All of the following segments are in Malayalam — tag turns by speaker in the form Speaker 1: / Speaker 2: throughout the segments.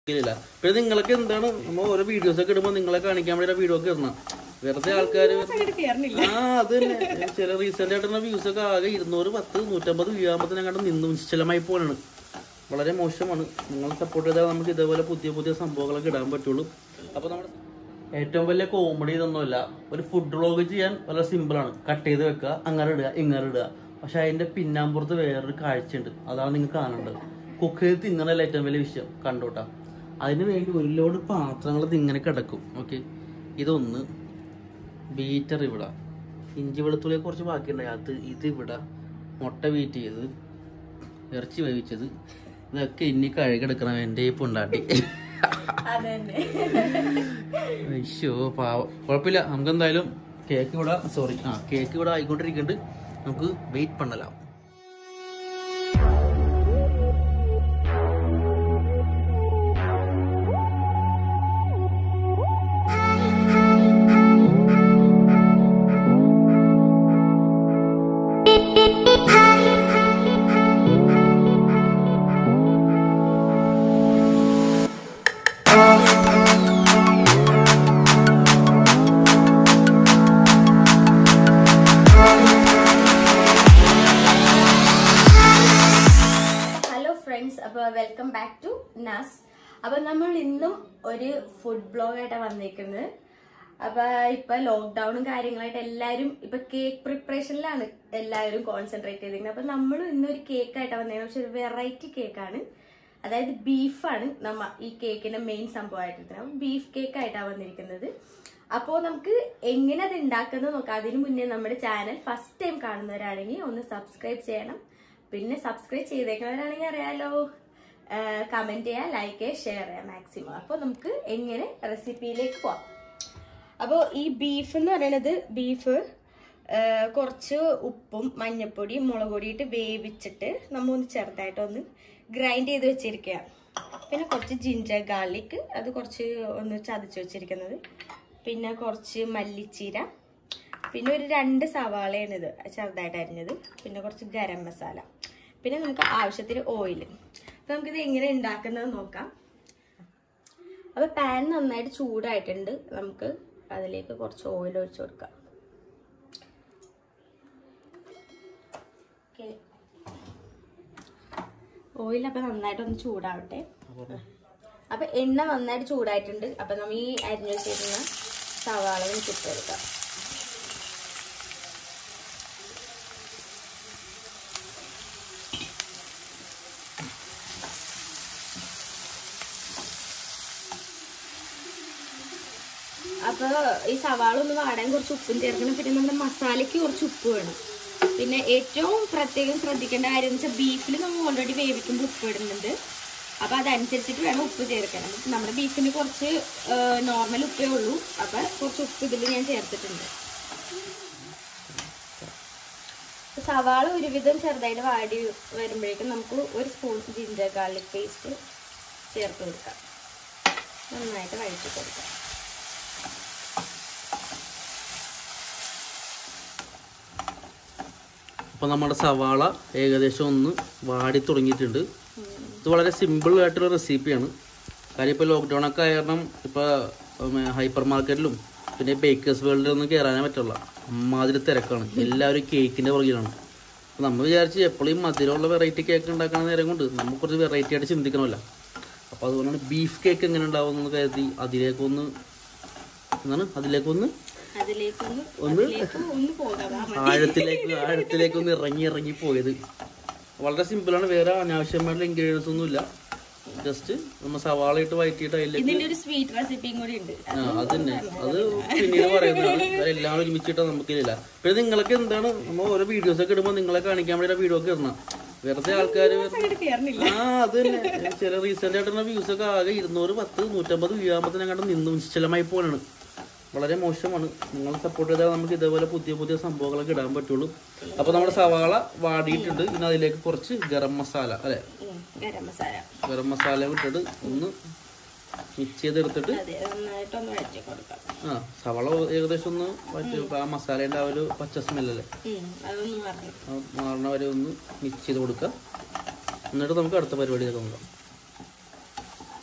Speaker 1: ഇല്ല പിന്നെ നിങ്ങൾക്ക് എന്താണ് നമ്മൾ ഓരോ വീഡിയോസ് ഒക്കെ ഇടുമ്പോൾ നിങ്ങളെ കാണിക്കാൻ വേണ്ടി വീഡിയോ ഒക്കെ ഇടണം വെറുതെ ആൾക്കാർ ആ അത് തന്നെ ചില റീസെന്റ് ആയിട്ടുള്ള വ്യൂസ് ഒക്കെ ആകെ ഇരുന്നൂറ് പത്ത് നൂറ്റമ്പത് വ്യൂ ആകുമ്പോഴത്തേനും നിന്നു നിശ്ചലമായി പോലാണ് വളരെ മോശമാണ് നിങ്ങൾ സപ്പോർട്ട് ചെയ്താൽ നമുക്ക് ഇതേപോലെ പുതിയ പുതിയ സംഭവങ്ങളൊക്കെ ഇടാൻ പറ്റുള്ളൂ അപ്പൊ നമ്മുടെ ഏറ്റവും വലിയ കോമഡി ഇതൊന്നുമല്ല ഒരു ഫുഡ് വ്ളോഗ് ചെയ്യാൻ വളരെ സിമ്പിളാണ് കട്ട് ചെയ്ത് വെക്കുക അങ്ങനെ ഇടുക ഇങ്ങനെ ഇടുക പക്ഷെ അതിന്റെ പിന്നാമ്പുറത്ത് വേറൊരു കാഴ്ചയുണ്ട് അതാണ് നിങ്ങൾ കാണേണ്ടത് കുക്ക് ചെയ്ത് തിന്നണല്ല ഏറ്റവും വലിയ വിഷയം കണ്ടോട്ടാ അതിന് വേണ്ടി ഒരു ലോഡ് പാത്രങ്ങൾ ഇങ്ങനെ കിടക്കും ഓക്കെ ഇതൊന്ന് ബീറ്റർ ഇവിടെ ഇഞ്ചി വെളുത്തുള്ളിയെ കുറച്ച് ബാക്കിയുണ്ടായി അത് ഇത് ഇവിടെ മുട്ട ബീറ്റ് ചെയ്ത് ഇറച്ചി വേവിച്ചത് ഇതൊക്കെ ഇനി കഴുകെടുക്കണം എൻ്റെ ഈ പൊണ്ടാട്ടി അയ്യോ പാവം കുഴപ്പമില്ല നമുക്ക് എന്തായാലും കേക്ക് ഇവിടെ സോറി ആ കേക്ക് ഇവിടെ ആയിക്കൊണ്ടിരിക്കുന്നുണ്ട് നമുക്ക് വെയിറ്റ് പണ്ണലാം
Speaker 2: ഹലോ ഫ്രണ്ട്സ് അപ്പോൾ വെൽക്കം ബാക്ക് ടു നാസ് അപ്പോൾ നമ്മൾ ഇന്നും ഒരു ഫുഡ് ബ്ലോഗായിട്ടാണ് വന്നിരിക്കുന്നത് അപ്പോൾ ഇപ്പൊ ലോക്ക്ഡൌണും കാര്യങ്ങളായിട്ട് എല്ലാവരും ഇപ്പൊ കേക്ക് പ്രിപ്പറേഷനിലാണ് എല്ലാവരും കോൺസെൻട്രേറ്റ് ചെയ്തിരിക്കുന്നത് അപ്പോൾ നമ്മളും ഇന്നൊരു കേക്ക് ആയിട്ടാണ് വന്നിരിക്കുന്നത് പക്ഷെ ഒരു വെറൈറ്റി കേക്കാണ് അതായത് ബീഫാണ് നമ്മ ഈ കേക്കിന്റെ മെയിൻ സംഭവമായിട്ട് അപ്പം ബീഫ് കേക്ക് ആയിട്ടാണ് വന്നിരിക്കുന്നത് അപ്പോൾ നമുക്ക് എങ്ങനെ അത് ഉണ്ടാക്കുന്നത് നോക്കാം അതിനു മുന്നേ നമ്മുടെ ചാനൽ ഫസ്റ്റ് ടൈം കാണുന്നവരാണെങ്കിൽ ഒന്ന് സബ്സ്ക്രൈബ് ചെയ്യണം പിന്നെ സബ്സ്ക്രൈബ് ചെയ്തേക്കുന്നവരാണെങ്കിൽ അറിയാലോ കമന്റ് ചെയ്യുക ലൈക്ക് ചെയ്യുക ഷെയർ ചെയ്യുക മാക്സിമം അപ്പോൾ നമുക്ക് എങ്ങനെ റെസിപ്പിയിലേക്ക് പോവാം അപ്പോൾ ഈ ബീഫ് എന്ന് പറയുന്നത് ബീഫ് കുറച്ച് ഉപ്പും മഞ്ഞപ്പൊടിയും മുളക് പൊടിയിട്ട് വേവിച്ചിട്ട് നമ്മൾ ഒന്ന് ചെറുതായിട്ട് ഒന്ന് ഗ്രൈൻഡ് ചെയ്ത് വെച്ചിരിക്കുക പിന്നെ കുറച്ച് ജിഞ്ചർ ഗാർലിക് അത് കുറച്ച് ഒന്ന് ചതച്ച് വെച്ചിരിക്കുന്നത് പിന്നെ കുറച്ച് മല്ലിച്ചീര പിന്നെ ഒരു രണ്ട് സവാളയാണ് ഇത് ചെറുതായിട്ട് അരിഞ്ഞത് പിന്നെ കുറച്ച് ഗരം മസാല പിന്നെ നമുക്ക് ആവശ്യത്തിന് ഓയിൽ അപ്പം നമുക്കിത് എങ്ങനെ ഉണ്ടാക്കുന്നത് നോക്കാം അപ്പോൾ പാൻ നന്നായിട്ട് ചൂടായിട്ടുണ്ട് നമുക്ക് അതിലേക്ക് കുറച്ച് ഓയിൽ ഒഴിച്ചു കൊടുക്കാം ഓയിൽ അപ്പം നന്നായിട്ടൊന്ന് ചൂടാവട്ടെ അപ്പം എണ്ണ നന്നായിട്ട് ചൂടായിട്ടുണ്ട് അപ്പം നമ്മൾ ഈ അരിഞ്ഞു വെച്ചിരുന്ന സവാള ഇട്ട് കൊടുക്കാം അപ്പോൾ ഈ സവാള ഒന്ന് വാടാൻ കുറച്ച് ഉപ്പും ചേർക്കണം പിന്നെ നമ്മുടെ മസാലയ്ക്ക് കുറച്ച് ഉപ്പ് വേണം പിന്നെ ഏറ്റവും പ്രത്യേകം ശ്രദ്ധിക്കേണ്ട കാര്യം എന്ന് വെച്ചാൽ ബീഫിൽ നമ്മൾ ഓൾറെഡി വേവിക്കുമ്പോൾ ഉപ്പ് ഇടുന്നുണ്ട് അപ്പോൾ അതനുസരിച്ചിട്ട് വേണം ഉപ്പ് ചേർക്കാൻ അപ്പം നമ്മുടെ ബീഫിന് കുറച്ച് നോർമൽ ഉപ്പേ ഉള്ളൂ അപ്പം കുറച്ച് ഉപ്പ് ഇതിൽ ഞാൻ ചേർത്തിട്ടുണ്ട് സവാള ഒരുവിധം ചെറുതായിട്ട് വാടി വരുമ്പോഴേക്കും നമുക്ക് ഒരു സ്പൂൺ ജിഞ്ചർ ഗാർലിക് പേസ്റ്റ് ചേർത്ത് കൊടുക്കാം നന്നായിട്ട് വഴറ്റി കൊടുക്കാം
Speaker 1: അപ്പോൾ നമ്മുടെ സവാള ഏകദേശം ഒന്ന് വാടി തുടങ്ങിയിട്ടുണ്ട് ഇത് വളരെ സിമ്പിൾ ആയിട്ടുള്ള റെസിപ്പിയാണ് കാര്യം ഇപ്പോൾ ലോക്ക്ഡൗൺ ഒക്കെ ആയ കാരണം ഇപ്പോൾ ഹൈപ്പർ മാർക്കറ്റിലും പിന്നെ ബേക്കേഴ്സ് വേൾഡിലൊന്നും കയറാനേ പറ്റുള്ള അമ്മാതിരി തിരക്കാണ് എല്ലാവരും കേക്കിൻ്റെ പുറകിലാണ് അപ്പോൾ നമ്മൾ വിചാരിച്ച് എപ്പോഴും മധുരമുള്ള വെറൈറ്റി കേക്ക് ഉണ്ടാക്കുന്ന നേരം കൊണ്ട് നമുക്ക് കുറച്ച് വെറൈറ്റി ആയിട്ട് ചിന്തിക്കണമല്ലോ അപ്പോൾ അതുകൊണ്ടാണ് ബീഫ് കേക്ക് എങ്ങനെ ഉണ്ടാവുമെന്ന് കരുതി അതിലേക്കൊന്ന് എന്താണ് അതിലേക്കൊന്ന്
Speaker 2: അതിലേക്കൊന്ന്
Speaker 1: ഒന്ന്
Speaker 2: അതിലേക്ക് ഒന്ന് പോകാം
Speaker 1: ആഴത്തിലേക്ക് ആഴത്തിലേക്ക് ഒന്ന് ഇറങ്ങി ഇറങ്ങി പോയത് വളരെ സിമ്പിളാണ് വേറെ അനാവശ്യമായിട്ടുള്ള ഇൻഗ്രീഡിയൻസ് ഒന്നുമില്ല ജസ്റ്റ് നമ്മൾ സവാള ഇട്ട് വഴറ്റിയിട്ട് അതിലേക്ക്
Speaker 2: ഇതിന്റെ ഒരു സ്വീറ്റ് റെസിപ്പിയും കൂടി ഉണ്ട്
Speaker 1: ആ അത് തന്നെ അത് പിന്നീട് പറയുന്നതാണ് എല്ലാം ഒരുമിച്ചിട്ട് നമുക്കില്ല പിന്നെ നിങ്ങൾക്ക് എന്താണ് നമ്മൾ ഓരോ വീഡിയോസ് ഒക്കെ ഇടുമ്പോൾ നിങ്ങളെ കാണിക്കാൻ വേണ്ടി വീഡിയോ ഒക്കെ ഇടണം വെറുതെ ആൾക്കാർ
Speaker 2: അങ്ങോട്ട് കയറുന്നില്ല
Speaker 1: ആ അത് തന്നെ ചില റീസെന്റ് ആയിട്ടുള്ള വ്യൂസ് ഒക്കെ ആകെ ഇരുന്നൂറ് പത്ത് നൂറ്റമ്പത് വ്യൂ ആകുമ്പോഴത്തേനും നിന്നു നിശ്ചലമായി പോലാണ് വളരെ മോശമാണ് നിങ്ങൾ സപ്പോർട്ട് ചെയ്താൽ നമുക്ക് ഇതേപോലെ പുതിയ പുതിയ സംഭവങ്ങളൊക്കെ ഇടാൻ പറ്റുള്ളൂ അപ്പൊ നമ്മുടെ സവാള വാടിയിട്ടുണ്ട് ഇനി അതിലേക്ക് കുറച്ച് ഗരം മസാല അല്ലെ
Speaker 2: ഉം, ഗരം മസാല
Speaker 1: ഗരം മസാല ഇട്ടിട്ട് ഒന്ന് മിക്സ് ചെയ്തെടുത്തിട്ട്
Speaker 2: അതെ നന്നായിട്ടൊന്ന് വഴറ്റി കൊടുക്കാം
Speaker 1: ആ സവാള ഏകദേശം ഒന്ന് വഴറ്റി ആ മസാലേൻ്റെ ആ ഒരു പച്ച സ്മെല്ലല്ലേ
Speaker 2: ഉം, അതൊന്ന് പറഞ്ഞു
Speaker 1: ആ മാറണ വരെ ഒന്ന് മിക്സ് ചെയ്ത് കൊടുക്കുക എന്നിട്ട് നമുക്ക് അടുത്ത പരിപാടിയിലേക്ക് നോക്കാം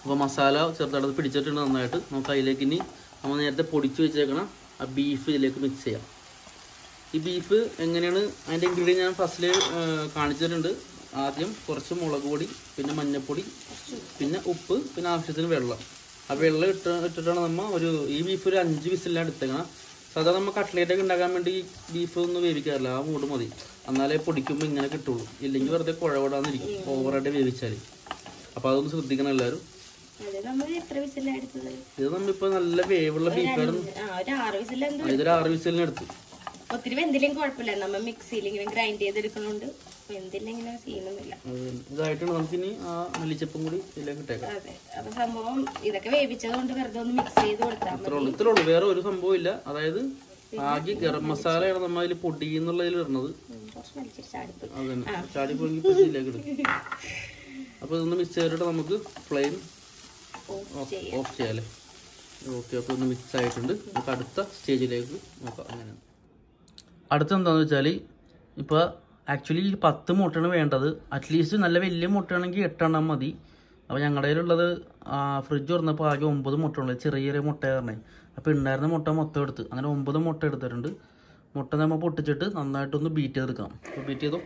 Speaker 1: അപ്പോൾ മസാല ചെറുതായിട്ട് പിടിച്ചിട്ടുണ്ട് നന്നായിട്ട് നമുക്ക് അതിലേക്ക് ഇനി നമ്മൾ നേരത്തെ പൊടിച്ച് വെച്ചേക്കണം ആ ബീഫ് ഇതിലേക്ക് മിക്സ് ചെയ്യാം ഈ ബീഫ് എങ്ങനെയാണ് അതിൻ്റെ ഇൻഗ്രീഡിയൻ ഞാൻ ഫസ്റ്റിൽ കാണിച്ചിട്ടുണ്ട് ആദ്യം കുറച്ച് മുളക് പൊടി പിന്നെ മഞ്ഞൾപ്പൊടി പിന്നെ ഉപ്പ് പിന്നെ ആവശ്യത്തിന് വെള്ളം ആ വെള്ളം ഇട്ട് ഇട്ടിട്ടാണ് നമ്മൾ ഒരു ഈ ബീഫ് ഒരു അഞ്ച് വിസിലാണ് എടുത്തേക്കണം സാധാരണ നമ്മൾ കട്ട്ലേറ്റ് ഒക്കെ ഉണ്ടാക്കാൻ വേണ്ടി ബീഫ് ഒന്നും വേവിക്കാറില്ല ആ മൂട് മതി എന്നാലേ പൊടിക്കുമ്പോൾ ഇങ്ങനെ കിട്ടുള്ളൂ ഇല്ലെങ്കിൽ വെറുതെ കുഴവിടാന്നിരിക്കും ഓവറായിട്ട് വേവിച്ചാൽ അപ്പോൾ അതൊന്ന് ശ്രദ്ധിക്കണം എല്ലാവരും
Speaker 2: അത് നമ്മൾ എത്ര വിസിലാണ് എടുത്തത്
Speaker 1: ഇത് നമ്മളിപ്പോൾ നല്ല വേവുള്ള ബീഫായിരുന്നു
Speaker 2: ആ ഒരു ആറ് വിസിൽ എന്തോ
Speaker 1: ഇതൊരു ആറ് വിസിലിന് എടുത്തു
Speaker 2: ഒത്തിരി വെന്തില്ലെങ്കിൽ കുഴപ്പമില്ല നമ്മൾ മിക്സിയിൽ ഇങ്ങനെ ഗ്രൈൻഡ് ചെയ്തെടുക്കണോണ്ട് വെന്തില്ലെങ്കിലും സീനൊന്നുമില്ല
Speaker 1: അത് ഇതായിട്ടാണ് നമുക്കിനി ആ മല്ലിച്ചപ്പും കൂടി ഇതിലേക്ക് ഇട്ടേക്കാം
Speaker 2: അതെ അപ്പൊ സംഭവം ഇതൊക്കെ വേവിച്ചത് കൊണ്ട് വെറുതെ ഒന്ന് മിക്സ് ചെയ്ത് കൊടുത്താൽ
Speaker 1: ഇത്രേ ഉള്ളൂ ഇത്രേ ഉള്ളൂ വേറെ ഒരു സംഭവം ഇല്ല അതായത് ആകെ ഗരം മസാലയാണ് നമ്മൾ അതിൽ പൊടി എന്നുള്ളതിൽ ഇടുന്നത്
Speaker 2: കുറച്ച് വലിച്ചിട്ട് ചാടിപ്പോയി
Speaker 1: അത് തന്നെ ചാടി പോയി ഇതിലേക്ക് ഇടും അപ്പോൾ ഇതൊന്ന് മിക്സ് ചെയ്തിട്ട് നമുക്ക് ഫ്ലെയിം
Speaker 2: ഓഫ് ചെയ്യാം
Speaker 1: ഓഫ് ചെയ്യാം അല്ലേ ഓക്കെ അപ്പോൾ ഒന്ന് മിക്സ് ആയിട്ടുണ്ട് നമുക്ക് അടുത്ത സ്റ്റേജിലേക്ക് നോക്കാം അങ്ങനെ അടുത്ത എന്താണെന്ന് വെച്ചാൽ ഇപ്പോൾ ആക്ച്വലി ഈ പത്ത് മുട്ടയാണ് വേണ്ടത് അറ്റ്ലീസ്റ്റ് നല്ല വലിയ മുട്ടയാണെങ്കിൽ എട്ടെണ്ണം മതി അപ്പോൾ ഞങ്ങളുടെ കയ്യിലുള്ളത് ഫ്രിഡ്ജ് തുറന്നപ്പോൾ ആകെ ഒമ്പത് മുട്ട ഉള്ളത് ചെറിയ ചെറിയ മുട്ട പറഞ്ഞേ അപ്പോൾ ഉണ്ടായിരുന്ന മുട്ട മൊത്തം എടുത്ത് അങ്ങനെ ഒമ്പത് മുട്ട എടുത്തിട്ടുണ്ട് മുട്ട നമ്മൾ പൊട്ടിച്ചിട്ട് നന്നായിട്ടൊന്ന് ബീറ്റ് ചെയ്തെടുക്കാം അപ്പോൾ ബീറ്റ് ചെയ്തോ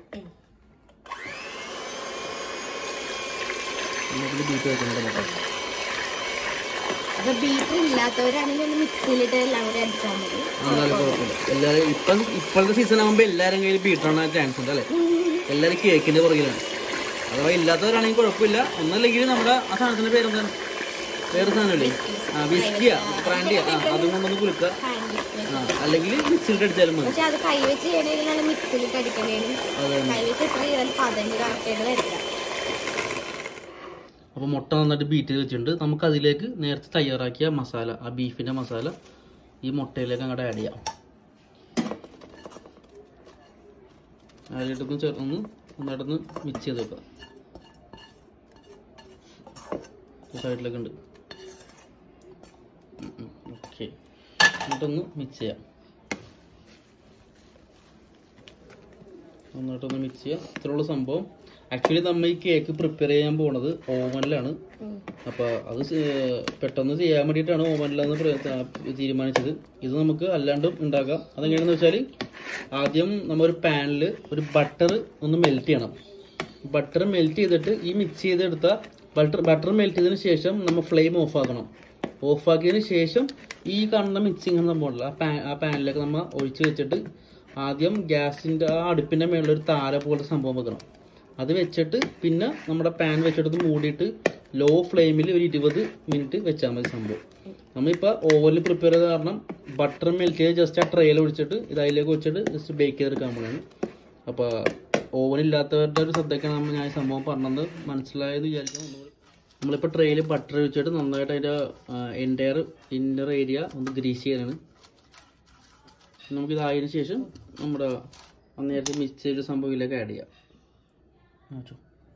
Speaker 1: ബീറ്റ് ചെയ്തിട്ടുണ്ട് മുട്ട
Speaker 2: അപ്പൊ ബീഫ് ഇല്ലാത്തവരാണെങ്കിൽ ഒന്ന് മിക്സിയിലിട്ട് എല്ലാം കൂടി അടിച്ചാൽ മതി
Speaker 1: എന്നാലും കുഴപ്പമില്ല എല്ലാവരും ഇപ്പം ഇപ്പോഴത്തെ സീസൺ ആകുമ്പോൾ എല്ലാവരും കയ്യിൽ ബീറ്ററാണ് ചാൻസ് ഉണ്ട് അല്ലേ എല്ലാവരും കേക്കിന്റെ പുറകിലാണ് അഥവാ ഇല്ലാത്തവരാണെങ്കിൽ കുഴപ്പമില്ല ഒന്നല്ലെങ്കിൽ നമ്മുടെ ആ സാധനത്തിന്റെ പേരെന്താണ് വേറെ സാധനമില്ലേ ആ വിസ്കിയ ബ്രാൻഡിയ ആ അതും കൊണ്ടൊന്ന് കുലുക്കുക
Speaker 2: ഹാൻഡ് മിക്സ്
Speaker 1: ആ അല്ലെങ്കിൽ മിക്സിലിട്ട് അടിച്ചാലും മതി
Speaker 2: പക്ഷെ അത് കൈ വെച്ച് ചെയ്യണമെങ്കിൽ നല്ല മിക്സിയിലിട്ട് അടിക്കണേന്
Speaker 1: അതെ
Speaker 2: കൈ വെച്ച് ഇത്ര ചെയ്താൽ പതഞ്ഞ് കറക്റ്റായിട്ട് വരില്ല
Speaker 1: അപ്പോൾ മുട്ട നന്നായിട്ട് ബീറ്റ് ചെയ്ത് വെച്ചിട്ടുണ്ട് നമുക്ക് അതിലേക്ക് നേരത്തെ തയ്യാറാക്കിയ മസാല ആ ബീഫിന്റെ മസാല ഈ മുട്ടയിലേക്ക് അങ്ങോട്ട് ആഡ് ചെയ്യാം ആഡ് ചെയ്തിട്ടൊന്ന് ചേർന്ന് നന്നായിട്ടൊന്ന് മിക്സ് ചെയ്ത് വെക്കാം സൈഡിലൊക്കെ ഉണ്ട് ഓക്കെ എന്നിട്ടൊന്ന് മിക്സ് ചെയ്യാം നന്നായിട്ടൊന്ന് മിക്സ് ചെയ്യാം ഇത്രയുള്ള സംഭവം ആക്ച്വലി നമ്മൾ ഈ കേക്ക് പ്രിപ്പയർ ചെയ്യാൻ പോണത് ഓവനിലാണ് അപ്പോൾ അത് സ്- പെട്ടെന്ന് ചെയ്യാൻ വേണ്ടിയിട്ടാണ് ഓവനിലെന്ന് പ്ര- ത- തീരുമാനിച്ചത് ഇത് നമുക്ക് അല്ലാണ്ടും ഉണ്ടാക്കാം അതെങ്ങനെയാണെന്ന് വെച്ചാൽ ആദ്യം നമ്മൾ ഒരു പാനിൽ ഒരു ബട്ടർ ഒന്ന് മെൽറ്റ് ചെയ്യണം ബട്ടർ മെൽറ്റ് ചെയ്തിട്ട് ഈ മിക്സ് ചെയ്തെടുത്ത ബട്ടർ ബട്ടർ മെൽറ്റ് ചെയ്തതിന് ശേഷം നമ്മൾ ഫ്ലെയിം ഓഫ് ആക്കണം ഓഫ് ആക്കിയതിന് ശേഷം ഈ കാണുന്ന മിക്സിങ് സംഭവമുണ്ടല്ലോ ആ പാൻ ആ പാനിലേക്ക് നമ്മൾ ഒഴിച്ച് വെച്ചിട്ട് ആദ്യം ഗ്യാസിൻ്റെ ആ അടുപ്പിൻ്റെ മേളിൽ ഒരു താര പോലത്തെ സംഭവം വെക്കണം അത് വെച്ചിട്ട് പിന്നെ നമ്മുടെ പാൻ വെച്ചിട്ട് മൂടിയിട്ട് ലോ ഫ്ലെയിമിൽ ഒരു ഇരുപത് മിനിറ്റ് വെച്ചാൽ മതി സംഭവം നമ്മളിപ്പോൾ ഓവനിൽ പ്രിപ്പയർ ചെയ്ത കാരണം ബട്ടർ മെൽറ്റ് ചെയ്ത് ജസ്റ്റ് ആ ട്രെയിൽ ഒഴിച്ചിട്ട് ഇത് അതിലേക്ക് വെച്ചിട്ട് ജസ്റ്റ് ബേക്ക് ചെയ്തെടുക്കാൻ പോലെയാണ് അപ്പോൾ ഓവൻ ഇല്ലാത്തവരുടെ ഒരു ശ്രദ്ധയ്ക്കാണ് നമ്മൾ ഞാൻ ഈ സംഭവം പറഞ്ഞത് മനസ്സിലായെന്ന് വിചാരിക്കുന്നു ഒന്നുകൂടി നമ്മളിപ്പോൾ ട്രെയിൽ ബട്ടർ വെച്ചിട്ട് നന്നായിട്ട് അതിൻ്റെ എൻ്റയർ ഇന്നർ ഏരിയ ഒന്ന് ഗ്രീസ് ചെയ്യാനാണ് നമുക്കിതായതിനു ശേഷം നമ്മുടെ ആ നേരത്തെ മിക്സ് ചെയ്ത സംഭവം ഇതിലേക്ക് ആഡ് ചെയ്യാം മാറ്റോ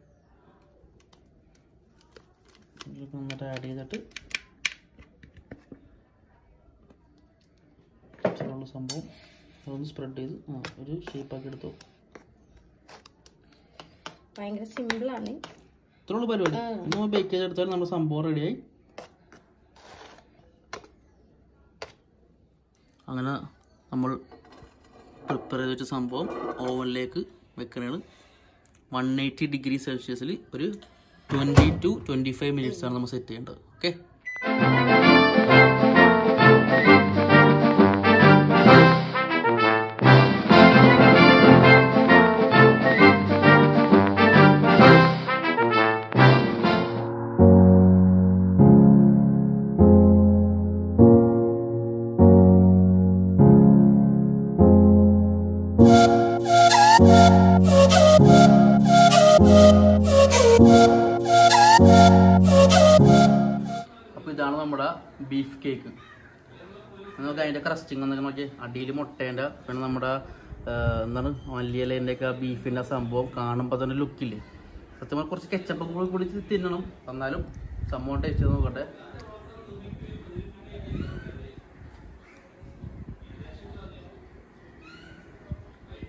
Speaker 1: ഇതിലേക്ക് നന്നായിട്ട് ആഡ് ചെയ്തിട്ട് ഇത്രയുള്ള സംഭവം അതൊന്ന് സ്പ്രെഡ് ചെയ്ത് ആ ഒരു ഷേപ്പാക്കി എടുത്തു
Speaker 2: ഭയങ്കര സിമ്പിളാണ്
Speaker 1: ഇത്രയുള്ള പരിപാടി നമ്മൾ ബേക്ക് ചെയ്തെടുത്താൽ നമ്മുടെ സംഭവം റെഡിയായി അങ്ങനെ നമ്മൾ പ്രിപ്പയർ ചെയ്ത് വെച്ച സംഭവം ഓവനിലേക്ക് വെക്കണതാണ് വൺ എയ്റ്റി ഡിഗ്രി സെൽഷ്യസിൽ ഒരു twenty two twenty five minutes ആണ് നമ്മൾ സെറ്റ് ചെയ്യേണ്ടത് ഓക്കെ അപ്പോൾ ഇതാണ് നമ്മുടെ ബീഫ് കേക്ക് നമുക്ക് അതിൻ്റെ ക്രസ്റ്റിംഗ് എന്നൊക്കെ നോക്കി അടിയിൽ മുട്ടേൻ്റെ പിന്നെ നമ്മുടെ ആ, എന്താണ് മല്ലിയിലേൻ്റെ ഒക്കെ ബീഫിൻ്റെ സംഭവം കാണുമ്പോൾ തന്നെ ലുക്കില്ലേ സത്യം പറഞ്ഞാൽ കുറച്ച് കെച്ചപ്പൊക്കെ കൂടി കൂടി തിന്നണം എന്നാലും സംഭവം ടേസ്റ്റ് ചെയ്ത് നോക്കട്ടെ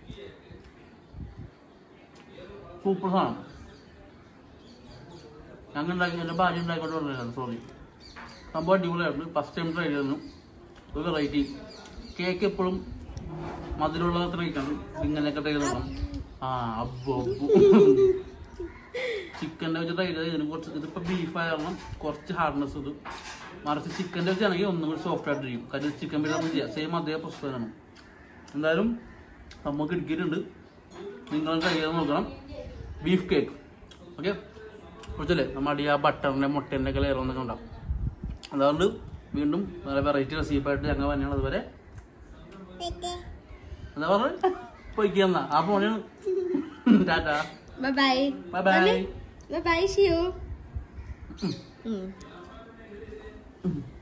Speaker 1: സൂപ്പർ സാധനം ഞങ്ങൾ ഉണ്ടാക്കി എൻ്റെ ഭാര്യ ഉണ്ടാക്കിക്കൊണ്ട് പറഞ്ഞില്ല സോറി സംഭവം അടിപൊളിയായിരുന്നു ഫസ്റ്റ് ടൈം ട്രൈ ചെയ്തിരുന്നു ഒരു വെറൈറ്റി കേക്ക് എപ്പോഴും മധുരമുള്ളത് അത്ര കഴിക്കണം ഇങ്ങനെയൊക്കെ ട്രൈ ചെയ്ത് നോക്കണം ആ അബ്ബു അബ്ബു ചിക്കൻ്റെ വെച്ച് ട്രൈ ചെയ്ത് ഇതിന് കുറച്ച് ഇതിപ്പോൾ ബീഫ് ആയിരുന്നു കുറച്ച് ഹാർഡ്നെസ് ഇത് മറിച്ച് ചിക്കൻ്റെ വെച്ചാണെങ്കിൽ ഒന്നും കൂടി സോഫ്റ്റ് ആയിട്ടിരിക്കും കാര്യം ചിക്കൻ ബിരിയാണി ചെയ്യാം സെയിം അതേ പ്രശ്നമാണ് എന്തായാലും നമുക്ക് ഇടുക്കിയിട്ടുണ്ട് നിങ്ങൾ ട്രൈ ചെയ്ത് നോക്കണം ബീഫ് കേക്ക് ഓക്കെ കുറച്ചല്ലേ നമ്മുടെ ഈ ആ ബട്ടറിൻ്റെ മുട്ടേൻ്റെ ഒക്കെ ലെയർ ഒന്നൊക്കെ ഉണ്ടാവും അതുകൊണ്ട് വീണ്ടും നല്ല വെറൈറ്റി റെസിപ്പായിട്ട് ഞങ്ങൾ തന്നെയാണ് അതുവരെ എന്താ പറഞ്ഞു പൊയ്ക്കുന്ന ആ ഫോണിന് tata
Speaker 2: bye bye
Speaker 1: bye bye
Speaker 2: bye bye see you
Speaker 1: ഉം.